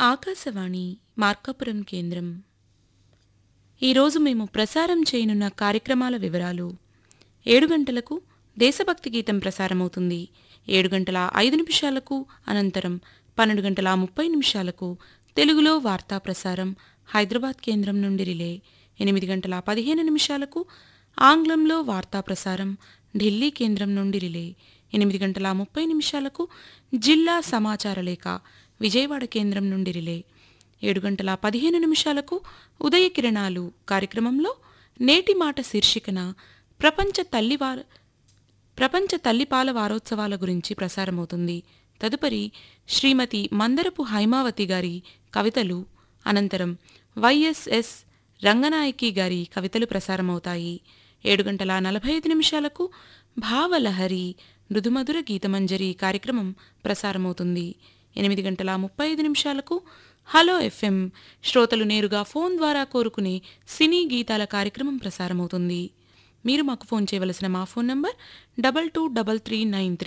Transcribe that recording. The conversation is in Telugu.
ఆకాశవాణి మార్కాపురం కేంద్రం ఈరోజు మేము ప్రసారం చేయనున్న కార్యక్రమాల వివరాలు ఏడు గంటలకు దేశభక్తి గీతం ప్రసారమవుతుంది ఏడు గంటల ఐదు నిమిషాలకు అనంతరం పన్నెండు గంటల ముప్పై నిమిషాలకు తెలుగులో వార్తా ప్రసారం హైదరాబాద్ కేంద్రం నుండి రిలే ఎనిమిది గంటల పదిహేను నిమిషాలకు ఆంగ్లంలో వార్తా ప్రసారం ఢిల్లీ కేంద్రం నుండి రిలే ఎనిమిది గంటల ముప్పై నిమిషాలకు జిల్లా సమాచార లేఖ విజయవాడ కేంద్రం నుండి రిలే ఏడు గంటల పదిహేను నిమిషాలకు ఉదయ కిరణాలు కార్యక్రమంలో నేటి మాట శీర్షికన ప్రపంచ తల్లివార ప్రపంచ తల్లిపాల వారోత్సవాల గురించి ప్రసారమవుతుంది తదుపరి శ్రీమతి మందరపు హైమావతి గారి కవితలు అనంతరం వైఎస్ఎస్ రంగనాయకి గారి కవితలు ప్రసారమవుతాయి ఏడు గంటల నలభై ఐదు నిమిషాలకు భావలహరి మృదుమధుర గీతమంజరి కార్యక్రమం ప్రసారమవుతుంది ఎనిమిది గంటల ముప్పై ఐదు నిమిషాలకు హలో ఎఫ్ఎం శ్రోతలు నేరుగా ఫోన్ ద్వారా కోరుకునే సినీ గీతాల కార్యక్రమం ప్రసారమవుతుంది మీరు మాకు ఫోన్ చేయవలసిన మా phone number double two double three nine three